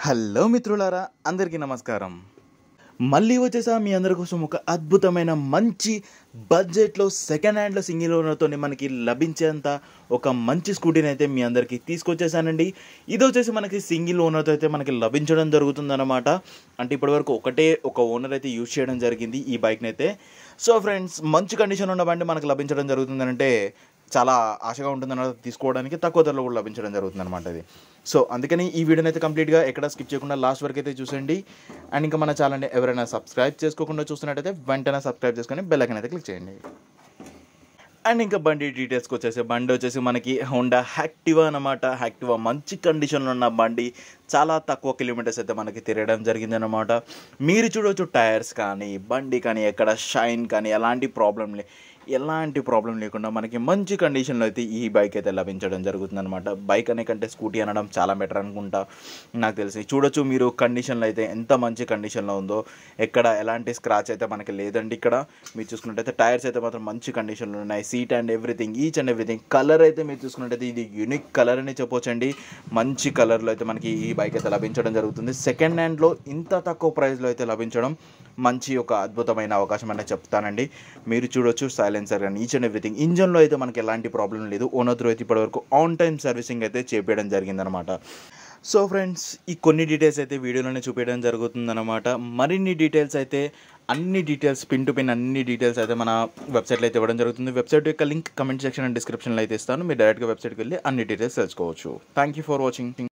hello మిత్రులారా అందరికీ నమస్కారం మళ్ళీ వచ్చేసా మీ అందరి కోసం ఒక అద్భుతమైన మంచి బడ్జెట్లో సెకండ్ హ్యాండ్లో సింగిల్ ఓనర్తో మనకి లభించేంత ఒక మంచి స్కూటీని అయితే మీ అందరికీ తీసుకొచ్చేసానండి ఇది వచ్చేసి మనకి సింగిల్ ఓనర్తో అయితే మనకి లభించడం జరుగుతుందన్నమాట అంటే ఇప్పటివరకు ఒకటే ఒక ఓనర్ అయితే యూజ్ చేయడం జరిగింది ఈ బైక్ని అయితే సో ఫ్రెండ్స్ మంచి కండిషన్ ఉన్న బండి మనకు లభించడం జరుగుతుందంటే చాలా ఆశగా ఉంటుందన్నమాట తీసుకోవడానికి తక్కువ ధరలో కూడా లభించడం జరుగుతుంది అనమాట ఇది సో అందుకని ఈ వీడియోని అయితే కంప్లీట్గా ఎక్కడ స్కిప్ చేయకుండా లాస్ట్ వరకు అయితే చూసండి అండ్ ఇంకా మన ఛానల్ని ఎవరైనా సబ్స్క్రైబ్ చేసుకోకుండా చూస్తున్నట్టయితే వెంటనే సబ్స్క్రైబ్ చేసుకొని బెల్ ఐకాన్ అయితే క్లిక్ చేయండి అండ్ ఇంకా బండి డీటెయిల్స్కి వచ్చేసి బండి వచ్చేసి మనకి హోండా యాక్టివా అనమాట యాక్టివా మంచి కండిషన్లో ఉన్న బండి చాలా తక్కువ కిలోమీటర్స్ అయితే మనకి తిరగడం జరిగింది అనమాట మీరు చూడవచ్చు టైర్స్ కానీ బండి కానీ ఎక్కడ షైన్ కానీ ఎలాంటి ప్రాబ్లం లే ఎలాంటి ప్రాబ్లం లేకుండా మనకి మంచి కండిషన్లో అయితే ఈ బైక్ అయితే లభించడం జరుగుతుంది అనమాట బైక్ అనే కంటే స్కూటీ అనడం చాలా బెటర్ అనుకుంటా నాకు తెలిసి చూడొచ్చు మీరు కండిషన్లో అయితే ఎంత మంచి కండిషన్లో ఉందో ఎక్కడ ఎలాంటి స్క్రాచ్ అయితే మనకి లేదండి ఇక్కడ మీరు చూసుకున్నట్టయితే టైర్స్ అయితే మాత్రం మంచి కండిషన్లో ఉన్నాయి seat and everything each and everything colour అయితే మీరు చూసుకున్నట్టయితే ఇది యూనిక్ కలర్ అని చెప్పొచ్చండి మంచి కలర్లో అయితే మనకి ఈ బైక్ అయితే లభించడం జరుగుతుంది సెకండ్ హ్యాండ్లో ఇంత తక్కువ ప్రైస్లో అయితే లభించడం మంచి ఒక అద్భుతమైన అవకాశం అనేది చెప్తానండి మీరు చూడొచ్చు సైలెన్సర్ కానీ ఈచ్ అండ్ ఎవ్రీథింగ్ ఇంజన్లో అయితే మనకి ఎలాంటి ప్రాబ్లం లేదు ఓనర్ త్రూ అయితే ఇప్పటివరకు ఆన్ టైం సర్వీసింగ్ అయితే చేపించడం జరిగిందనమాట సో ఫ్రెండ్స్ ఈ కొన్ని డీటెయిల్స్ అయితే వీడియోలోనే చూపించడం జరుగుతుందన్నమాట మరిన్ని డీటెయిల్స్ అయితే అన్ని డీటెయిల్స్ పిన్ టు పిన్ అన్ని డీటెయిల్స్ అయితే మన వెబ్సైట్లో అయితే ఇవ్వడం జరుగుతుంది వెబ్సైట్ యొక్క లింక్ కమెంట్ సెక్షన్ అండ్ డిస్క్రిప్షన్లో అయితే ఇస్తాను మీరు డైరెక్ట్గా వెబ్సైట్కి వెళ్ళి అన్ని డీటెయిల్స్ తెలుసుకోవచ్చు థ్యాంక్ యూ ఫర్ వాచింగ్